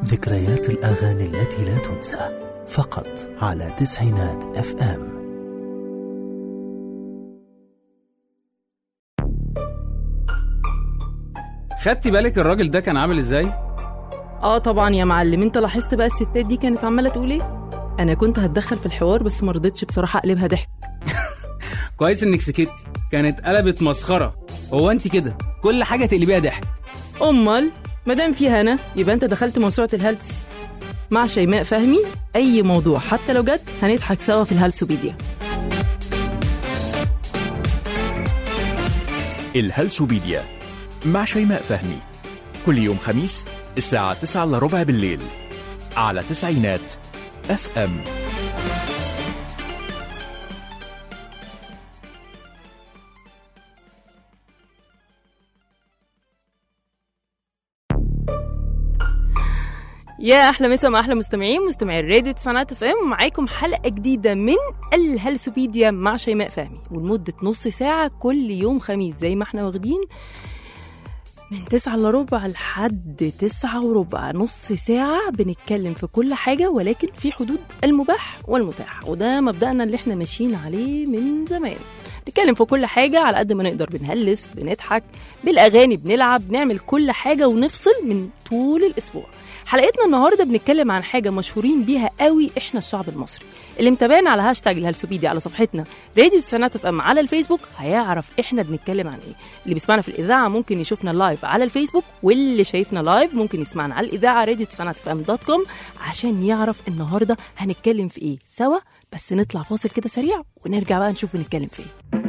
ذكريات الأغاني التي لا تنسى فقط على تسعينات اف ام خدتي بالك الراجل ده كان عامل ازاي؟ اه طبعا يا معلم انت لاحظت بقى الستات دي كانت عماله تقول ايه انا كنت هتدخل في الحوار بس ما رضيتش بصراحه اقلبها ضحك كويس انك سكتي كانت قلبت مسخره هو انت كده كل حاجه تقلبيها ضحك امال مادام في هنا يبقى انت دخلت موسوعه الهلس مع شيماء فهمي اي موضوع حتى لو جد هنضحك سوا في الهلسوبيديا الهلسوبيديا مع شيماء فهمي كل يوم خميس الساعة 9 إلا ربع بالليل على تسعينات اف ام يا احلى مسا مع احلى مستمعين مستمعي الراديو تسعينات اف ام ومعاكم حلقه جديده من الهلسوبيديا مع شيماء فهمي ولمده نص ساعه كل يوم خميس زي ما احنا واخدين من تسعة إلا ربع لحد تسعة وربع نص ساعة بنتكلم في كل حاجة ولكن في حدود المباح والمتاح وده مبدأنا اللي احنا ماشيين عليه من زمان نتكلم في كل حاجة على قد ما نقدر بنهلس بنضحك بالأغاني بنلعب بنعمل كل حاجة ونفصل من طول الأسبوع حلقتنا النهاردة بنتكلم عن حاجة مشهورين بيها قوي احنا الشعب المصري اللي متابعنا على هاشتاج الهلسوبيدي على صفحتنا راديو تسعينات اف ام على الفيسبوك هيعرف احنا بنتكلم عن ايه اللي بيسمعنا في الاذاعه ممكن يشوفنا لايف على الفيسبوك واللي شايفنا لايف ممكن يسمعنا على الاذاعه راديو تسعينات اف ام دوت كوم عشان يعرف النهارده هنتكلم في ايه سوا بس نطلع فاصل كده سريع ونرجع بقى نشوف بنتكلم في ايه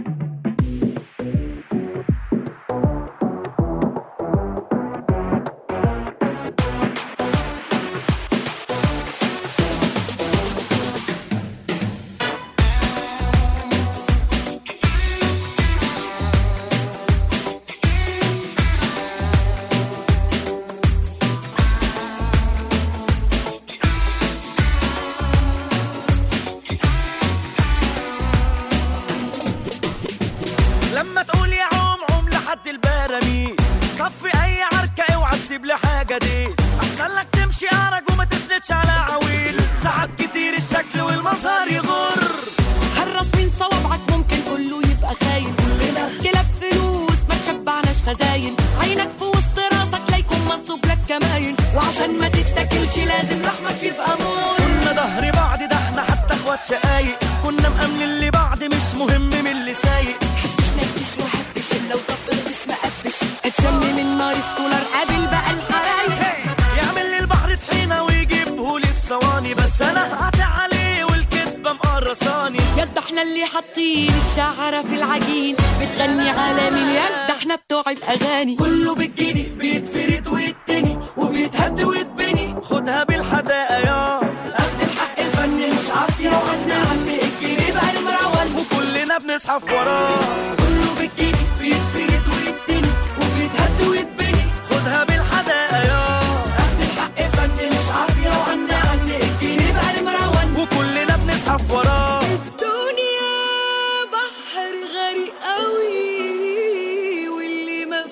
لما تقول يا عوم عوم لحد البراميل صفي اي عركة اوعى تسيب لي حاجة دي احسن لك تمشي ارج وما تسندش على عويل ساعات كتير الشكل والمظهر يغر حرص من صوابعك ممكن كله يبقى خاين كلنا كلاب فلوس ما تشبعناش خزاين عينك في وسط راسك لا يكون منصوب لك كماين وعشان ما تتاكلش لازم لحمك يبقى مور كنا ظهر بعض ده احنا حتى اخوات شقايق كنا مأمنين لبعض مش مهم من اللي سايق حبش نكش وحبش الا وطب الجسم قبش اتشم من نار سكولر قابل بقى الحرايق يعمل لي البحر طحينة ويجيبه لي في ثواني بس انا هقطع عليه والكدبة مقرصاني يد احنا اللي حاطين الشعرة في العجين بتغني على مليار ده احنا بتوع الاغاني كله بالجني بيتفرد ويتني وبيتهد ويتبني خدها بالحداقة يا اخد الحق الفني مش عافية وعنا عم الجنيه بقى المروان وكلنا بنزحف وراه كله بالجنيه بيتفرد ويتني وبيتهد ويتبني خدها بالحداقة يا اخد الحق فني مش عافية وعنا عم الجنيه بقى المروان وكلنا بنزحف وراه الدنيا بحر غريق قوي واللي ما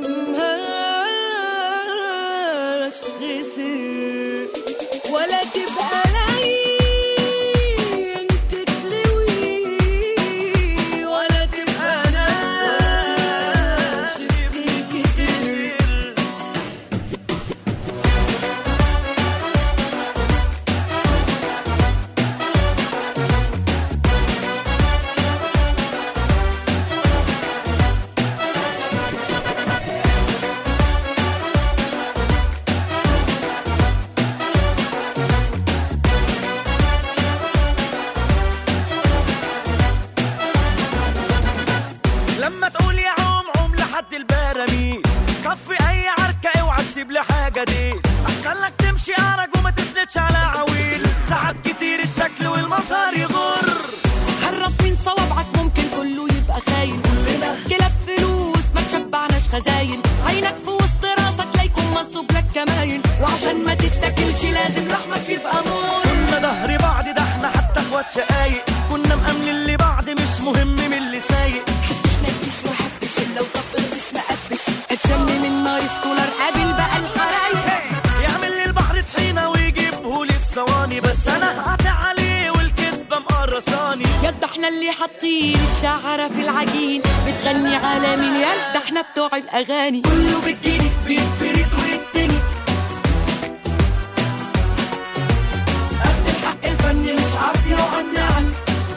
فهمهاش خسر ولا تبقى لين تتلوي ولا تبقى ناشف تنكسر لما تقول يا عوم عوم لحد البراميل صفي اي عركة اوعى تسيب لي حاجة دي احسن لك تمشي ارج وما تسندش على عويل ساعات كتير الشكل والمظهر يغر حرص من صوابعك ممكن كله يبقى خاين كلنا كلاب فلوس ما تشبعناش خزاين عينك في وسط راسك لا يكون منصوب لك كماين وعشان ما تتاكلش لازم لحمك يبقى مور كنا ظهر بعض ده احنا حتى اخوات شقايق كنا مأمنين لبعض مش مهم من اللي سايق حبش نكش وحبش الا وطب الجسم قبش اتشم من نار سكولر قابل بقى الحرايق يعمل لي البحر طحينة احنا اللي حاطين الشعرة في العجين بتغني على مليان ده احنا بتوع الاغاني كله بالجني بيتفرد ويتني قد الحق الفن مش عافية وعنعني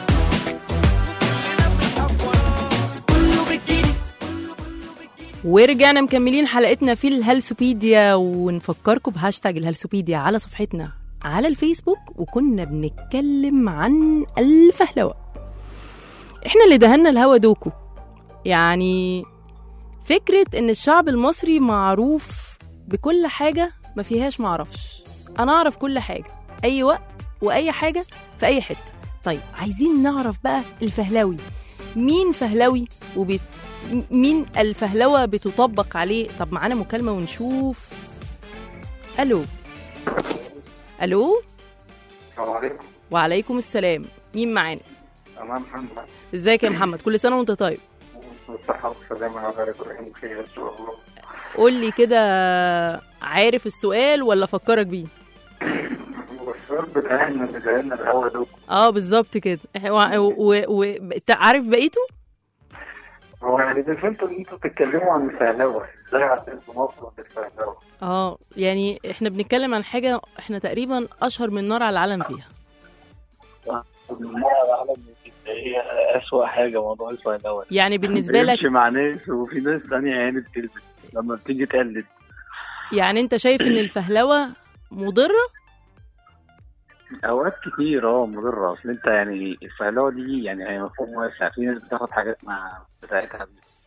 كله بالجني ورجعنا مكملين حلقتنا في الهلسوبيديا ونفكركم بهاشتاج الهلسوبيديا على صفحتنا على الفيسبوك وكنا بنتكلم عن الفهلوة احنا اللي دهنا الهوا دوكو يعني فكرة ان الشعب المصري معروف بكل حاجة ما فيهاش معرفش انا اعرف كل حاجة اي وقت واي حاجة في اي حتة طيب عايزين نعرف بقى الفهلاوي مين فهلوي وبيت م- مين الفهلوه بتطبق عليه طب معانا مكالمه ونشوف الو الو السلام عليكم وعليكم السلام مين معانا أنا محمد ازيك يا محمد كل سنه وانت طيب بالصحة والسلامة على بارك وإن بخير إن شاء الله قول لي كده عارف السؤال ولا افكرك بيه والسؤال بتاعنا اللي جايلنا الهوا دوك اه بالظبط كده إح- و... و... و... إنت عارف بقيته هو يعني ده فهمتوا إن أنتوا بتتكلموا عن الفهلوة إزاي عدلتوا مصر بالفهلوة اه يعني احنا بنتكلم عن حاجه احنا تقريبا اشهر من نار على العالم فيها المرة العالم هي أسوأ حاجة موضوع الفهلوة يعني بالنسبه لك بيمشي مع ناس وفي ناس تانية يعني بتلبس لما بتيجي تقلد يعني انت شايف ان الفهلوه مضره أوقات كتير أه مضرة أصل أنت يعني الفهلوة دي يعني هي مفهوم واسع في ناس بتاخد حاجات مع بتاعتها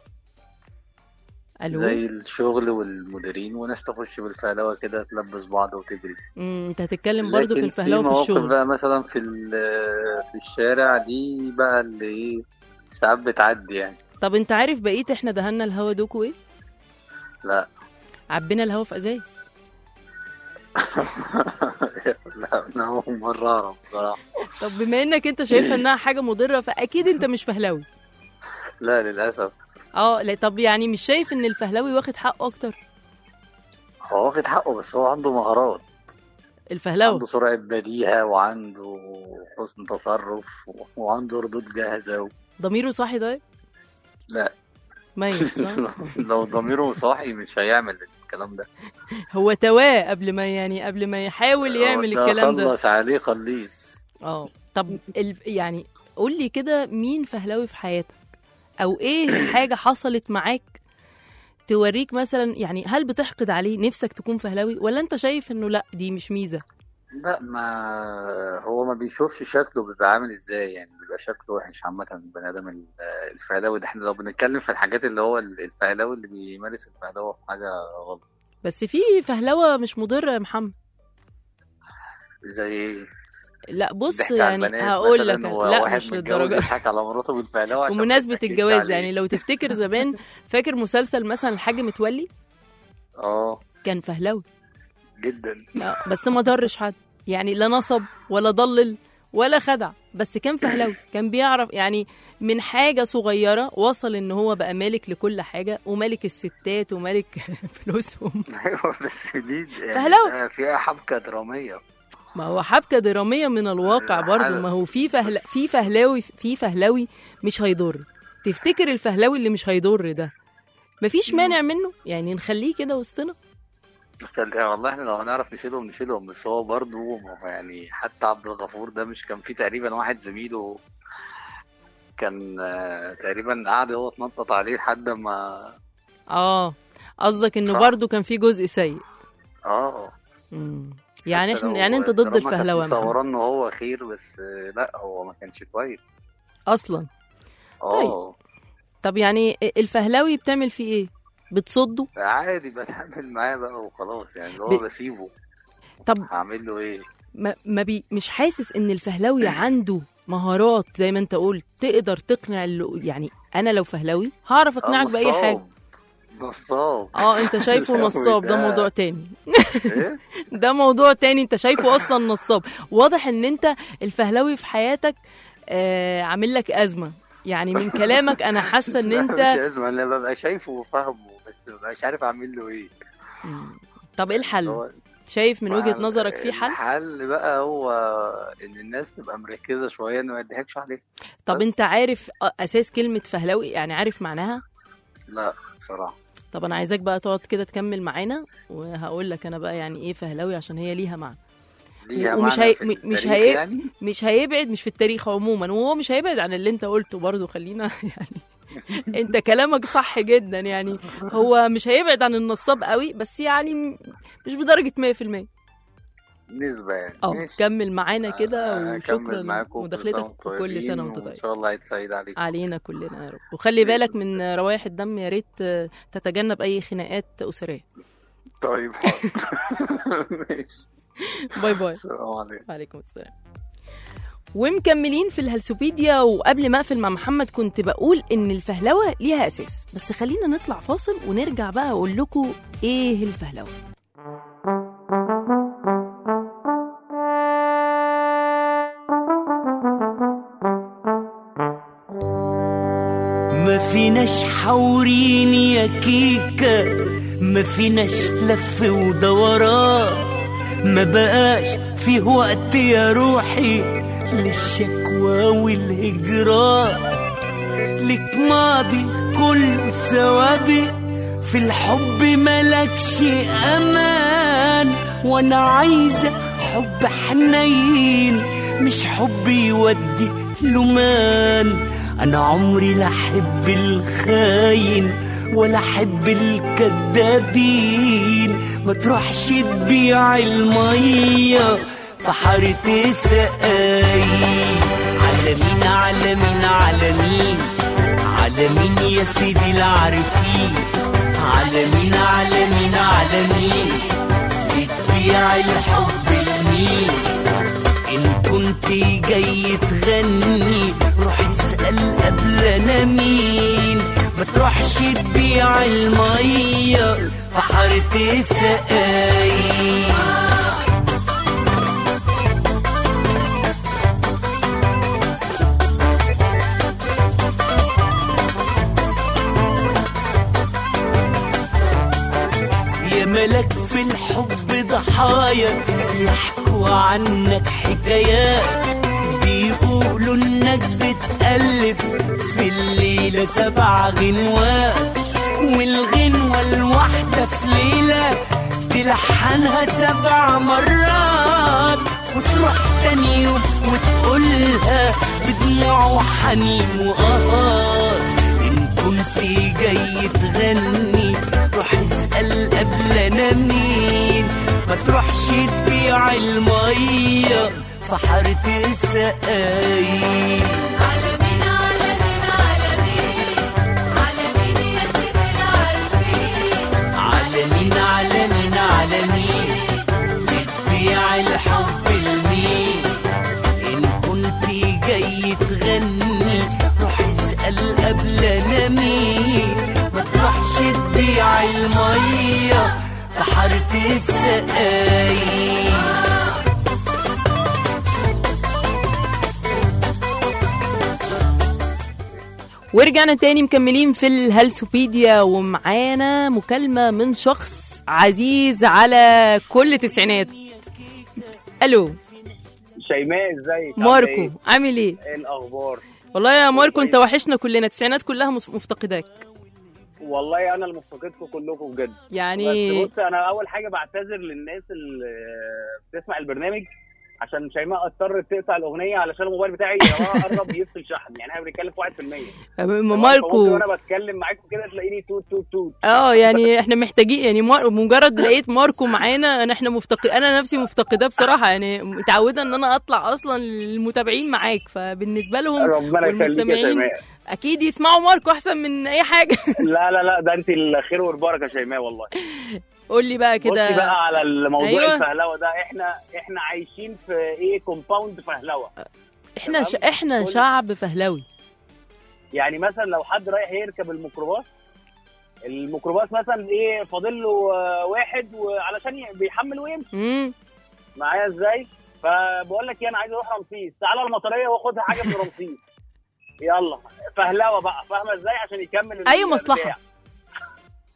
الو زي الشغل والمديرين وناس تخش بالفهلوه كده تلبس بعض وتجري مم، انت هتتكلم برضو في لكن الفهلوه في مواقف الشغل بقى مثلا في ال- في الشارع دي بقى اللي ايه ساعات بتعدي يعني طب انت عارف بقيت احنا دهنا الهوا دوكو ايه لا عبينا الهوا في ازايز لا انا اول مره اعرف بصراحه طب بما انك انت شايفها انها حاجه مضره فاكيد انت مش فهلاوي لا للاسف اه لا طب يعني مش شايف ان الفهلاوي واخد حقه اكتر هو واخد حقه بس هو عنده مهارات الفهلاوي عنده سرعه بديهه وعنده حسن تصرف وعنده ردود جاهزه و... ضميره صاحي طيب لا ميت صح لو ضميره صاحي مش هيعمل الكلام ده هو تواه قبل ما يعني قبل ما يحاول يعمل هو الكلام ده خلص عليه خليص اه طب ال... يعني قول لي كده مين فهلاوي في حياتك او ايه حاجه حصلت معاك توريك مثلا يعني هل بتحقد عليه نفسك تكون فهلاوي ولا انت شايف انه لا دي مش ميزه لا ما هو ما بيشوفش شكله بيبقى عامل ازاي يعني بيبقى شكله وحش عامة البني آدم ال- الفهلاوي ده احنا لو بنتكلم في الحاجات اللي هو ال- الفهلاوي اللي بيمارس الفهلاوة في حاجة غلط بس في فهلوه مش مضره يا محمد زي ايه؟ لا بص ضحك على يعني البنات هقول لك مثلاً، لا وواحد مش متجوز للدرجه يضحك على مراته بالفهلاوة عشان ما بمناسبه يتنكدش الجواز عليه. يعني لو تفتكر زمان فاكر مسلسل مثلا الحاج متولي اه كان فهلاوي جدا لا بس ما ضرش حد يعني لا نصب ولا ضلل ولا خدع بس كان فهلاوي كان بيعرف يعني من حاجة صغيرة وصل ان هو بقى مالك لكل حاجة ومالك الستات ومالك فلوسهم ايوه بس دي يعني فهلاوي. ده فيها حبكة درامية ما هو حبكة درامية من الواقع برضو ما هو في فهل... في فهلاوي في فهلاوي مش هيضر تفتكر الفهلاوي اللي مش هيضر ده مفيش مانع منه يعني نخليه كده وسطنا فال- والله احنا لو هنعرف نشيلهم نشيلهم بس هو برضه ما هو يعني حتى عبد الغفور ده مش كان في تقريبا واحد زميله كان آه، تقريبا قعد هو اتنطط عليه لحد ما اه قصدك انه صح. برضو كان في جزء سيء اه مم. يعني حتى احنا لو يعني انت ضد الدراما كانت الفهلوه يا محمد. مصوراه ان هو خير بس آه، لا هو ما كانش كويس اصلا اه طب يعني الفهلاوي بتعمل فيه ايه بتصده عادي بتعامل معاه بقى وخلاص يعني اللي هو ب- بسيبه طب هعمل له ايه ما, ما بي مش حاسس ان الفهلاوي عنده مهارات زي ما انت قلت تقدر تقنع اللي يعني انا لو فهلاوي هعرف اقنعك آه، باي حاجه نصاب. نصاب اه انت شايفه الفهلاوي نصاب ده ده- موضوع تاني ايه ده موضوع تاني انت شايفه اصلا نصاب واضح ان انت الفهلاوي في حياتك آه عامل لك ازمه يعني من كلامك انا حاسه ان لا، انت مش لازم انا ببقى شايفه وفاهمه بس مبقاش عارف اعمل له ايه مم. طب ايه الحل هو شايف من وجهه فال- نظرك في حل الحل بقى هو ان الناس تبقى مركزه شويه انه ما يضحكش عليك طب انت عارف أ- اساس كلمه فهلوي يعني عارف معناها لا بصراحه طب انا عايزاك بقى تقعد كده تكمل معانا وهقول لك انا بقى يعني ايه فهلوي عشان هي ليها معنى ليها ومش معنى هي- في م- مش التاريخ هي- يعني مش هيبعد مش في التاريخ عموما وهو مش هيبعد عن اللي انت قلته برضه خلينا يعني انت كلامك صح جدا يعني هو مش هيبعد عن النصاب قوي بس يعني م- مش بدرجة 100% نسبه يعني اه ماشي. كمل معانا كده آه، وشكرا أكمل معاكم لمداخلتك وكل سنة وانت وان طيب شاء الله يتسعد عليكم علينا كلنا يا رب وخلي بإذن بالك من روايح الدم يا ريت آه، تتجنب اي خناقات اسريه طيب حاضر ماشي باي باي السلام عليكم وعليكم السلام ومكملين في الهلسوبيديا وقبل ما اقفل مع محمد كنت بقول ان الفهلوه ليها اساس بس خلينا نطلع فاصل ونرجع بقى اقول لكم ايه الفهلوه ما فيناش حورين يا كيكة ما فيناش لف ودوران ما بقاش فيه وقت يا روحي للشكوى والهجران لك ماضي كله سوابق في الحب ملكش امان وانا عايزه حب حنين مش حب يودي لمان انا عمري لا احب الخاين ولا احب الكدابين ما تروحش تبيع الميه في حارة سقاي على مين على مين على مين على مين يا سيدي العارفين على مين على مين على مين بتبيع الحب لمين إن كنت جاي تغني روح اسأل قبل أنا مين ما تروحش تبيع المية في حارة سقاي يا ملك في الحب ضحايا يحكوا عنك حكايات بيقولوا انك بتألف في الليلة سبع غنوات والغنوة الواحدة في ليلة تلحنها سبع مرات وتروح تاني يوم وتقولها بدموع وحنين وقهار إن كنت جاي تغني روح اسأل قبل أنا مين ما تروحش تبيع المية في حارة السقايين على مين على مين على مين على مين يا سيدي العارفين على مين على مين على مين بتبيع الحب لمين إن كنت جاي تغني روح اسأل قبل أنا مين ما تروحش تبيع المية في حارة السقايين ورجعنا تاني مكملين في الهلسوبيديا ومعانا مكالمة من شخص عزيز على كل تسعينات الو شيماء ازيك ماركو عامل ايه ايه الاخبار والله يا ماركو انت وحشنا كلنا التسعينات كلها مس- مفتقداك والله انا اللي مفتقدكم كلكم بجد يعني بس بص انا اول حاجه بعتذر للناس اللي بتسمع البرنامج عشان شيماء اضطرت تقطع الاغنيه علشان الموبايل بتاعي يا جماعه قرب يفصل شحن يعني احنا بنتكلم في 1% م- ماركو وانا بتكلم معاكم كده تلاقيني توت توت توت اه يعني احنا محتاجين يعني مار... مجرد لقيت ماركو معانا انا احنا مفتقد انا نفسي مفتقداه بصراحه يعني متعوده ان انا اطلع اصلا للمتابعين معاك فبالنسبه لهم ربنا يخليك يا والمستمعين شيماء اكيد يسمعوا ماركو احسن من اي حاجه لا لا لا ده انت الخير والبركه يا شيماء والله قول لي بقى بصي كده بقى على الموضوع أيوة. أيوة. الفهلوه ده احنا احنا عايشين في ايه كومباوند فهلوه احنا ش... تمام؟ احنا كل- شعب فهلوي يعني مثلا لو حد رايح يركب الميكروباص الميكروباص مثلا ايه فاضل له آه، واحد وعلشان ي- بيحمل ويمشي امم معايا ازاي فبقول لك ايه انا عايز اروح رمسيس تعالى المطريه واخد حاجه من رمسيس يلا فهلوه بقى فاهمه ازاي عشان يكمل ال- أي مصلحة. البتاع.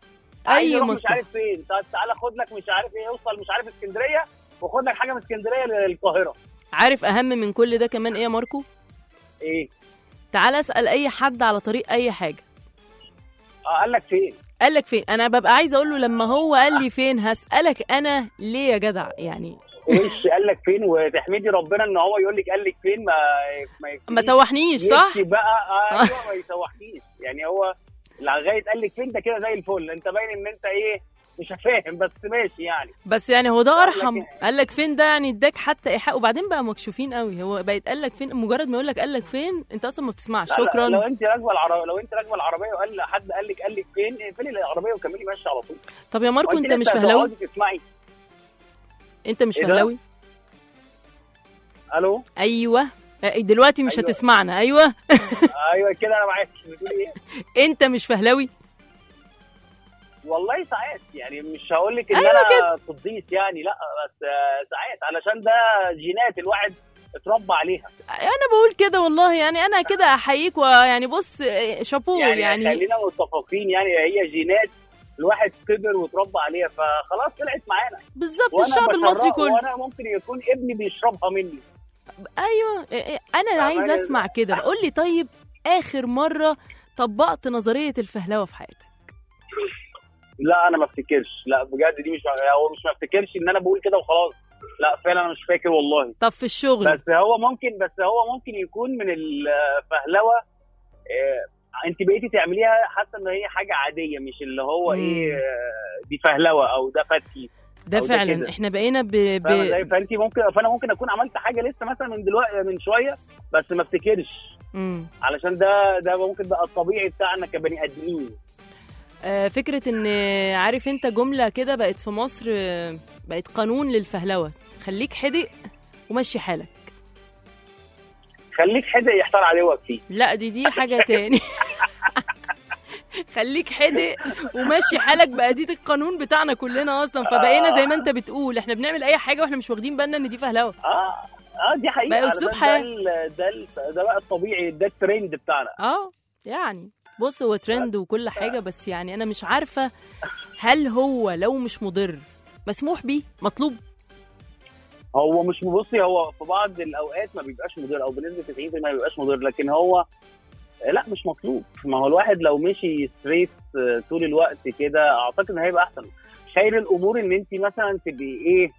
عايز اي يروح مش مصلحه عارف فين طب تعالى خد لك مش عارف ايه اوصل مش عارف اسكندريه وخد لك حاجه من اسكندريه للقاهره عارف اهم من كل ده كمان ايه يا ماركو ايه تعال اسال اي حد على طريق اي حاجه اه قال لك فين قال لك فين انا ببقى عايزه اقول له لما هو قال لي فين هسالك انا ليه يا جدع يعني وش قال لك فين وتحمدي ربنا ان هو يقول لك قال لك فين ما ما يكفيش. ما سوحنيش صح يكفي بقى ايوه ما يسوحكيش يعني هو لغايه قال لك فين ده كده زي الفل انت باين ان انت ايه مش فاهم بس ماشي يعني بس يعني هو ده قال لك ارحم إيه؟ قال لك فين ده يعني اداك حتى ايحاء وبعدين بقى مكشوفين قوي هو بقى يتقال لك فين مجرد ما يقول لك قال لك فين انت اصلا ما بتسمعش لا لا شكرا لو انت راكبه العربيه لو انت راكبه العربيه وقال حد قال لك قال لك فين اقفلي العربيه وكملي ماشي على طول طب يا ماركو وانت انت مش لسه فهلاوي هتقعدي تسمعي انت مش إيه ده؟ فهلاوي الو ايوه آه، دلوقتي مش أيوة. هتسمعنا ايوه ايوه كده انا معاك بتقولي ايه انت مش فهلاوي والله ساعات يعني مش هقول لك ان أيوة انا قديس يعني لا بس آه، ساعات علشان ده جينات الواحد اتربى عليها انا بقول كده والله يعني انا كده احييك ويعني بص آه، شابوه يعني, يعني, خلينا متفقين يعني هي جينات الواحد كبر واتربى عليها فخلاص طلعت معانا بالظبط وأنا الشعب المصري بشرب- كله وانا ممكن يكون ابني بيشربها مني ايوه إيه إيه، انا فاهمة؟ عايزه اسمع كده قول لي طيب اخر مره طبقت نظريه الفهلوه في حياتك لا انا ما افتكرش لا بجد دي مش هو مش ما افتكرش ان انا بقول كده وخلاص لا فعلا انا مش فاكر والله طب في الشغل بس هو ممكن بس هو ممكن يكون من الفهلوه آه، انت بقيتي تعمليها حتى ان هي حاجه عاديه مش اللي هو مم. ايه آه، دي فهلوه او ده فتي ده أو ده فعلا كده. احنا بقينا ب... فاهمة ازاي؟ ب... فانت ممكن فانا ممكن اكون عملت حاجه لسه مثلا من دلوقتي من شويه بس ما افتكرش مم. علشان ده ده ممكن بقى الطبيعي بتاعنا كبني ادمين آه فكره ان عارف انت جمله كده بقت في مصر آه، بقت قانون للفهلوه خليك حدق ومشي حالك خليك حد يحتار عليه وقتي لا دي دي حاجه تاني خليك حدق ومشي حالك بقى دي القانون بتاعنا كلنا اصلا فبقينا زي ما انت بتقول احنا بنعمل اي حاجه واحنا مش واخدين بالنا ان دي فهلوه اه اه دي حقيقه بقى أسلوب علشان حياة. ده ال- ده ال- ده بقى الطبيعي ده الترند بتاعنا اه يعني بص هو ترند وكل حاجه بس يعني انا مش عارفه هل هو لو مش مضر مسموح بيه مطلوب هو مش بصي هو في بعض الاوقات ما بيبقاش مضر او بنسبه 90% ما بيبقاش مضر لكن هو لا مش مطلوب ما هو الواحد لو مشي ستريت طول الوقت كده اعتقد ان هيبقى احسن خير الامور ان انت مثلا تبقي ايه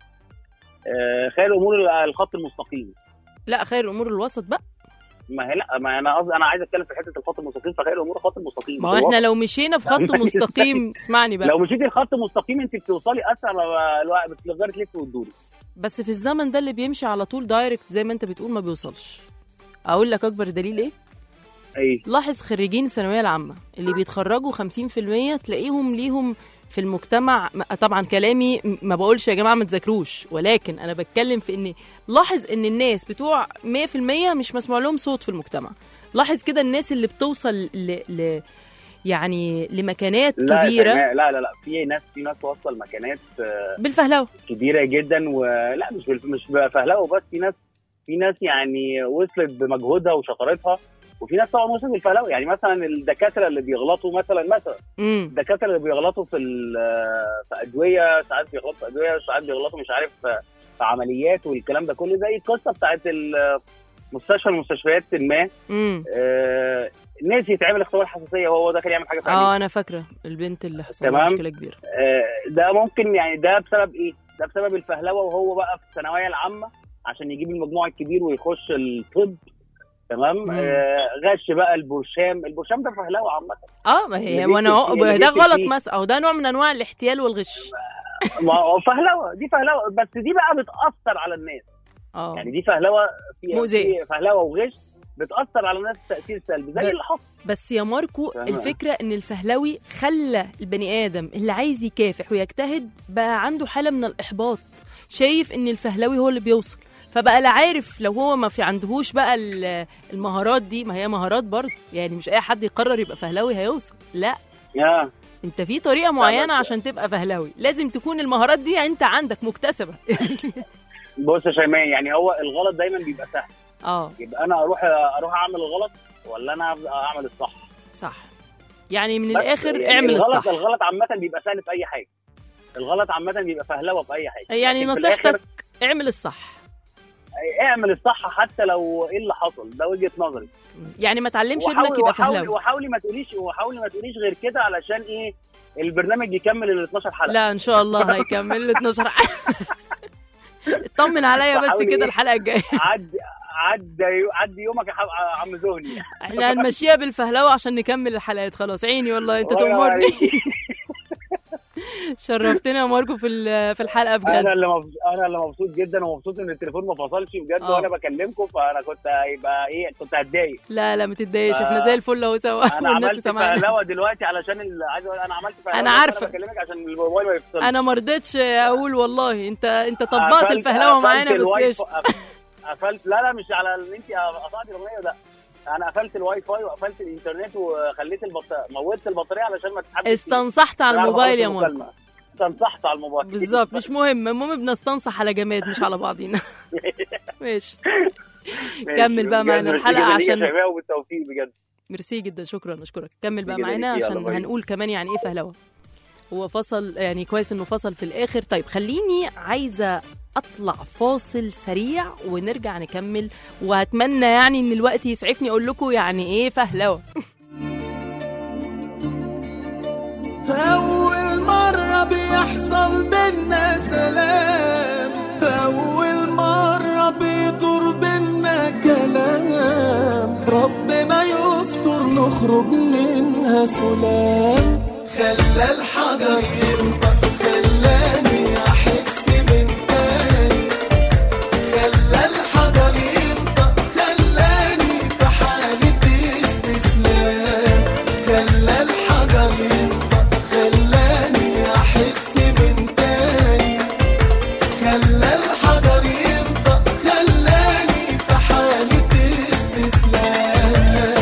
آه، خير الامور الخط المستقيم لا خير الامور الوسط بقى ما هي لا ما انا قصدي انا عايز اتكلم في حته الخط المستقيم فخير الامور الخط المستقيم ما هو احنا لو مشينا في خط يعني مستقيم اسمعني بقى لو مشيتي الخط المستقيم انت بتوصلي اسرع ما الوقت بتقدري تلفي وتدوري بس في الزمن ده اللي بيمشي على طول دايركت زي ما انت بتقول ما بيوصلش اقول لك اكبر دليل ايه ايه لاحظ خريجين الثانويه العامه اللي بيتخرجوا 50% تلاقيهم ليهم في المجتمع م- طبعا كلامي م- ما بقولش يا جماعه ما تذاكروش ولكن انا بتكلم في ان لاحظ ان الناس بتوع 100% مش مسموع لهم صوت في المجتمع لاحظ كده الناس اللي بتوصل ل... ل... يعني لمكانات لا يا كبيره شيماء، لا لا لا في ناس في ناس واصله لمكانات آه، بالفهلوه كبيره جدا ولا مش بالف... مش بفهلوه بس في ناس في ناس يعني وصلت بمجهودها وشطارتها وفي ناس طبعا وصلت بالفهلوه يعني مثلا الدكاتره اللي بيغلطوا مثلا مثلا امم الدكاتره اللي بيغلطوا في ال- في ادويه ساعات بيغلطوا في ادويه ساعات بيغلطوا مش عارف في في عمليات والكلام ده كله زي القصه بتاعت المستشفى المستشفيات ما امم آه، نسي يتعمل اختبار حساسيه وهو داخل يعمل حاجه ثانيه اه انا فاكره البنت اللي حصل لها تمام. مشكله كبيره آه، ده ممكن يعني ده بسبب ايه؟ ده بسبب الفهلوه وهو بقى في الثانويه العامه عشان يجيب المجموع الكبير ويخش الطب تمام مم. آه غش بقى البرشام البرشام ده فهلوه عامه اه ما هي اللي وانا بيكتب فيه- اللي ده بيكتب غلط فيه. مثلا او ده نوع من انواع الاحتيال والغش ما هو فهلوه دي فهلوه بس دي بقى بتاثر على الناس اه يعني دي فهلوه في مؤذية. في فهلوه وغش بتاثر على الناس تاثير سلبي زي ب- اللي حصل بس يا ماركو فاهمة. الفكره ان الفهلوي خلى البني ادم اللي عايز يكافح ويجتهد بقى عنده حاله من الاحباط شايف ان الفهلوي هو اللي بيوصل فبقى لا عارف لو هو ما في عندهوش بقى ال- المهارات دي ما هي مهارات برضه يعني مش اي حد يقرر يبقى فهلوي هيوصل لا يا انت في طريقه معينه بس- عشان تبقى فهلوي لازم تكون المهارات دي انت عندك مكتسبه بص يا شيماء يعني هو الغلط دايما بيبقى سهل اه يبقى انا اروح اروح اعمل الغلط ولا انا أبقى اعمل الصح صح يعني من بس الاخر يعني اعمل الغلط الصح الغلط عامه بيبقى سهل في اي حاجه الغلط عامه بيبقى فهلوه في اي حاجه يعني لكن في نصيحتك الآخر اعمل الصح اعمل الصح حتى لو ايه اللي حصل ده وجهه نظري يعني ما تعلمش وحاولي- ابنك يبقى وحاولي- فهلاوي وحاولي ما تقوليش وحاولي ما تقوليش غير كده علشان ايه البرنامج يكمل ال 12 حلقه لا ان شاء الله هيكمل ال 12 حلقة. اطمن عليا بس وحاولي كده إيه؟ الحلقه الجايه عدي عدي عدي يومك يا حب- عم زهني احنا هنمشيها بالفهلوه عشان نكمل الحلقات خلاص عيني والله انت الله ينور تأمرني عليك. شرفتنا يا ماركو في ال- في الحلقه بجد انا اللي مبسوط انا اللي مبسوط جدا ومبسوط ان التليفون ما فصلش بجد آه. وانا بكلمكم فانا كنت هيبقى ايه كنت هتضايق لا لا ما تتضايقش آه. احنا زي الفل اهو سوا انا والناس عملت سامعانا فهلوه دلوقتي علشان ال... عايز أقول انا عملت فهلوه أنا بس عارفة. بكلمك عشان الموبايل ما يفصلش انا ما رضيتش اقول والله انت انت طبقت قفلت- الفهلوه قفلت معانا بس الواي قشطة. فاي- قفلت لا لا مش على ان انت قطعتي الاغنيه ده انا قفلت الواي فاي وقفلت الانترنت وخليت البطاريه موتت البطاريه علشان ما تتحبش استنصحت على الموبايل يا ماركو استنصحت على الموبايل بالظبط مش مهم المهم بنستنصح على جماد مش على بعضينا ماشي ماشي، كمل بقى بجد معانا ميرسي الحلقه جدا ليك يا عشان شيماء وبالتوفيق بجد ميرسي جدا شكرا اشكرك كمل بقى جدا معانا ليكي، يلا عشان باي. هنقول كمان يعني ايه فهلوه هو فصل يعني كويس انه فصل في الاخر طيب خليني عايزه اطلع فاصل سريع ونرجع نكمل وهتمنى يعني ان الوقت يسعفني اقول لكم يعني ايه فهلوه أول مرة بيحصل بينا سلام أول مرة بيدور بينا كلام ربنا يستر نخرج منها سلام خلى الحجر ينطق خلاني أحس من تاني خلى الحجر ينطق خلاني في حالة استسلام خلى الحجر ينطق خلاني أحس من تاني خلى الحجر ينطق خلاني في حالة استسلام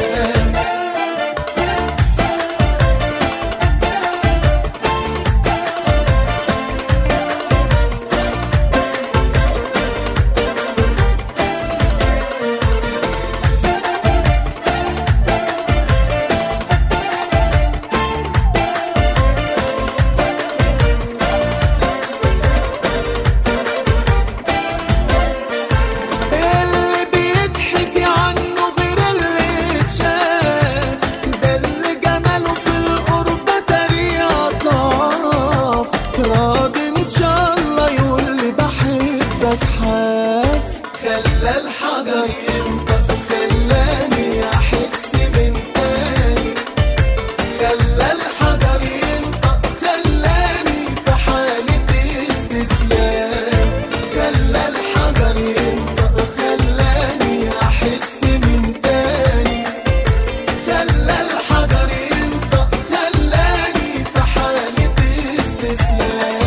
اللي بيضحك عنه غير اللي اتشاف ده اللي جماله في القرب طريقة ضعف راضي ان شاء الله يقول لي بحبك حاف خلى الحجر ينطق خلاني احس من تاني خلى الحجر ينطق خلاني في حالة استسلام خلى الحجر ينطق خلاني احس من تاني خلى الحجر ينطق خلاني في حالة استسلام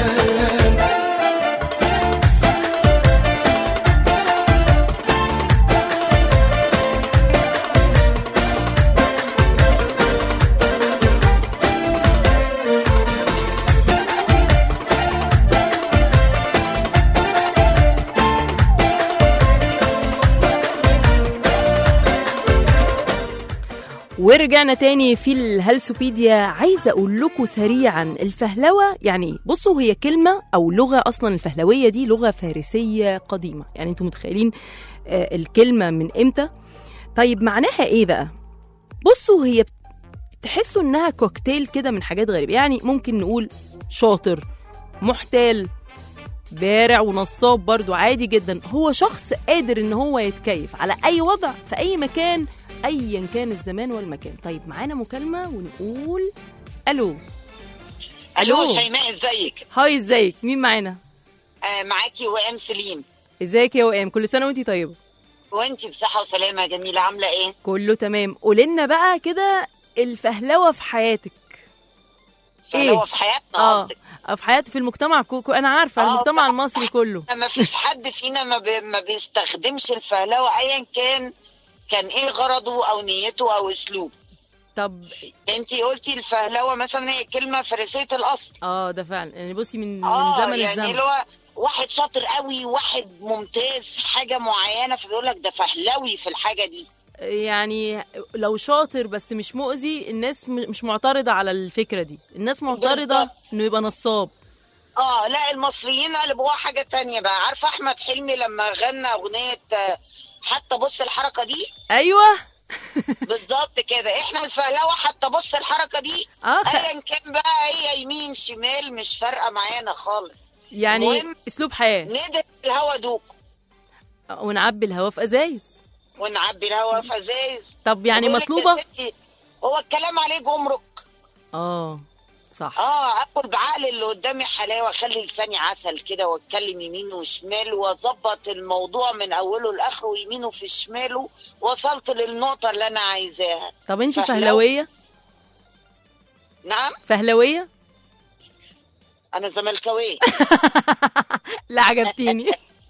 ورجعنا تاني في الهلسوبيديا عايزه اقول لكم سريعا الفهلوه يعني إيه؟ بصوا هي كلمه او لغه اصلا الفهلويه دي لغه فارسيه قديمه يعني انتم متخيلين آه، الكلمه من امتى طيب معناها ايه بقى بصوا هي بت- تحسوا انها كوكتيل كده من حاجات غريبه يعني ممكن نقول شاطر محتال بارع ونصاب برضو عادي جدا هو شخص قادر ان هو يتكيف على اي وضع في اي مكان ايا كان الزمان والمكان طيب معانا مكالمه ونقول الو الو شيماء ازيك هاي ازيك مين معانا آه معاكي وام سليم ازيك يا وئام كل سنه وانتي طيبه وانتي بصحه وسلامه يا جميله عامله ايه كله تمام قولنا بقى كده الفهلوه في حياتك فهلوة في حياتنا اه قصدك في حياتي في المجتمع كوكو انا عارفه آه، المجتمع المصري كله ما فيش حد فينا ما, بي... ما بيستخدمش الفهلوه ايا كان كان ايه غرضه او نيته او اسلوب طب انتي قلتي الفهلوه مثلا هي كلمه فارسيه الاصل اه ده فعلا يعني بصي من من اه زمن يعني الزمن اللي هو واحد شاطر قوي واحد ممتاز في حاجه معينه فبيقول لك ده فهلوي في الحاجه دي يعني لو شاطر بس مش مؤذي الناس م- مش معترضه على الفكره دي الناس معترضه انه يبقى نصاب اه لا المصريين قلبوها حاجه تانية بقى عارفه احمد حلمي لما غنى اغنيه آه، حتى بص الحركه دي ايوه بالظبط كده احنا الفهلوه حتى بص الحركه دي آه، خ- ايا كان بقى هي يمين شمال مش فارقه معانا خالص يعني المهم اسلوب حياه ندهن الهوا دوق ونعبي الهوا في ازايز ونعبي الهوا في ازايز طب يعني بقول لك يا مطلوبه ستي، هو الكلام عليه جمرك اه صح اه اكل بعقل اللي قدامي حلاوه اخلي لساني عسل كده واتكلم يمين وشمال واظبط الموضوع من اوله لاخره يمينه في شماله وصلت للنقطه اللي انا عايزاها طب انت فهلو- فهلويه نعم فهلويه انا زملكاويه لا عجبتيني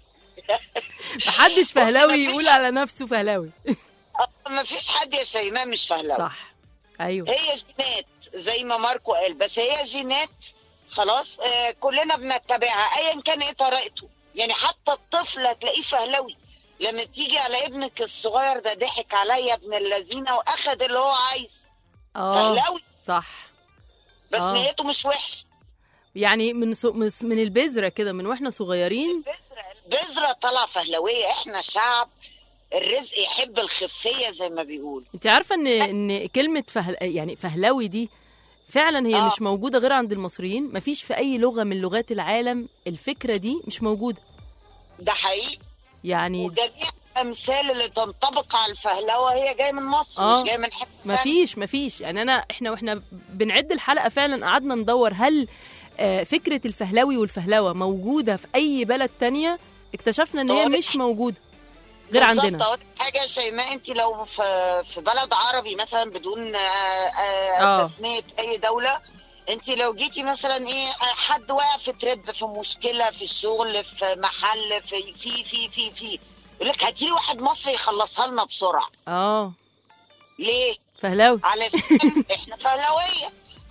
محدش فهلاوي يقول على نفسه فهلاوي ما فيش حد يا شيماء مش فهلاوي صح ايوه هي جينات زي ما ماركو قال بس هي جينات خلاص آه كلنا بنتبعها ايا كان ايه طريقته يعني حتى الطفل هتلاقيه فهلوي لما تيجي على ابنك الصغير ده ضحك عليا ابن اللذينه واخد اللي هو عايزه اه فهلاوي صح بس آه. نيته مش وحشه يعني من سو من من البذره كده من واحنا صغيرين بذره طالعه فهلويه احنا شعب الرزق يحب الخفيه زي ما بيقول انت عارفه ان ان كلمه فهل يعني فهلاوي دي فعلا هي آه. مش موجوده غير عند المصريين مفيش في اي لغه من لغات العالم الفكره دي مش موجوده ده حقيقي يعني وجميع الامثال اللي تنطبق على الفهلوه هي جايه من مصر آه. مش جايه من حته تانية. مفيش مفيش يعني انا احنا واحنا بنعد الحلقه فعلا قعدنا ندور هل آه، فكره الفهلاوي والفهلوه موجوده في اي بلد تانية اكتشفنا ان هي طارق. مش موجوده غير بالظبط، عندنا أقول لك حاجه يا شيماء انت لو في في بلد عربي مثلا بدون آه، آه. آه تسميه اي دوله انت لو جيتي مثلا ايه آه، حد واقع في ترب في مشكله في الشغل في محل في في في في في يقول لك هاتي لي واحد مصري يخلصها لنا بسرعه اه ليه؟ فهلاوي علشان احنا فهلويه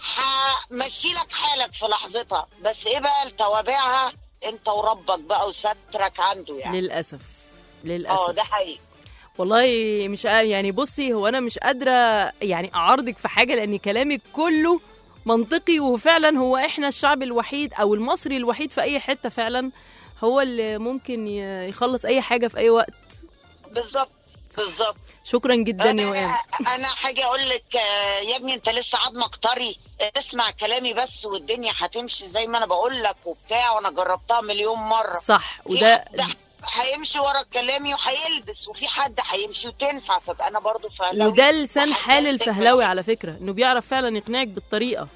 همشي لك حالك في لحظتها بس ايه بقى توابعها انت وربك بقى وسترك عنده يعني للاسف اه للاسف ده حقيقي والله مش قا- يعني بصي هو انا مش قادره يعني اعارضك في حاجه لان كلامك كله منطقي وفعلا هو احنا الشعب الوحيد او المصري الوحيد في اي حته فعلا هو اللي ممكن ي- يخلص اي حاجه في اي وقت بالظبط بالظبط شكرا جدا يا وئام انا حاجه اقول لك آه، يا ابني انت لسه عظمك طري اسمع كلامي بس والدنيا هتمشي زي ما انا بقول لك وبتاع وانا جربتها مليون مره صح في وده حد هيمشي ورا كلامي وهيلبس وفي حد هيمشي وتنفع فبقى انا برضو فهلاوي وده لسان حال الفهلاوي على فكره انه بيعرف فعلا يقنعك بالطريقه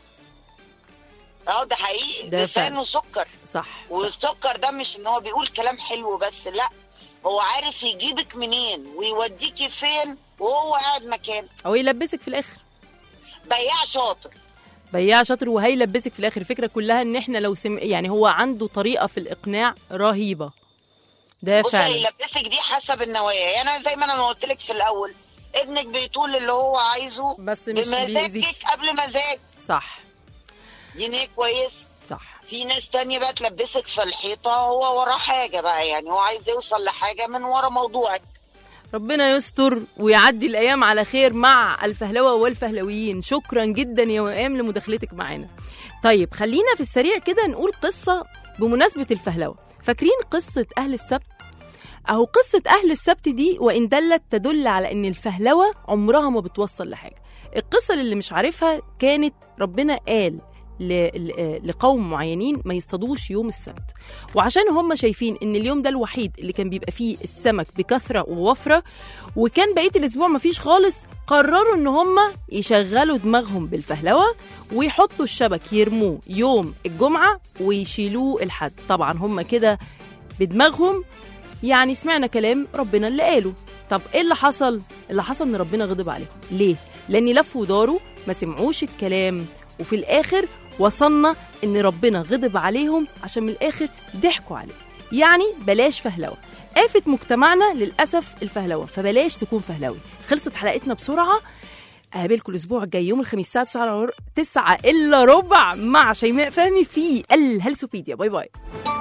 اه ده حقيقي ده لسان فعلا. وسكر صح والسكر ده مش ان هو بيقول كلام حلو بس لا هو عارف يجيبك منين ويوديكي فين وهو قاعد مكانه او يلبسك في الاخر بياع شاطر بياع شاطر وهيلبسك في الاخر الفكره كلها ان احنا لو سم... يعني هو عنده طريقه في الاقناع رهيبه ده بص فعلا يلبسك دي حسب النوايا يعني انا زي ما انا ما قلت لك في الاول ابنك بيطول اللي هو عايزه بس مش بمزاجك بيأذيك. قبل مزاج صح دي نية كويس صح في ناس تانية بقى تلبسك في الحيطة هو وراه حاجة بقى يعني هو عايز يوصل لحاجة من ورا موضوعك ربنا يستر ويعدي الايام على خير مع الفهلوه والفهلويين شكرا جدا يا وئام لمداخلتك معانا طيب خلينا في السريع كده نقول قصه بمناسبه الفهلوه فاكرين قصه اهل السبت اهو قصه اهل السبت دي وان دلت تدل على ان الفهلوه عمرها ما بتوصل لحاجه القصه اللي مش عارفها كانت ربنا قال ل- ل- لقوم معينين ما يصطادوش يوم السبت وعشان هم شايفين ان اليوم ده الوحيد اللي كان بيبقى فيه السمك بكثره ووفره وكان بقيه الاسبوع ما فيش خالص قرروا ان هم يشغلوا دماغهم بالفهلوه ويحطوا الشبك يرموه يوم الجمعه ويشيلوه الحد طبعا هم كده بدماغهم يعني سمعنا كلام ربنا اللي قاله طب ايه اللي حصل اللي حصل ان ربنا غضب عليهم ليه لان لفوا وداروا ما سمعوش الكلام وفي الاخر وصلنا ان ربنا غضب عليهم عشان من الاخر ضحكوا عليه يعني بلاش فهلوه آفة مجتمعنا للأسف الفهلوة فبلاش تكون فهلوي خلصت حلقتنا بسرعة أقابلكم الأسبوع الجاي يوم الخميس الساعة 9 9 إلا ربع مع شيماء فهمي في الهلسوبيديا باي باي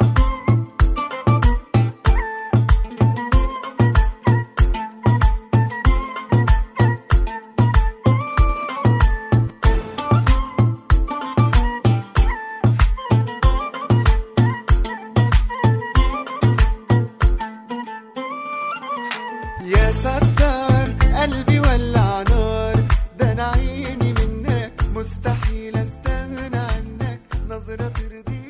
يا ستار قلبي ولع نار ده انا عيني منك مستحيل استغنى عنك نظرة ترضيك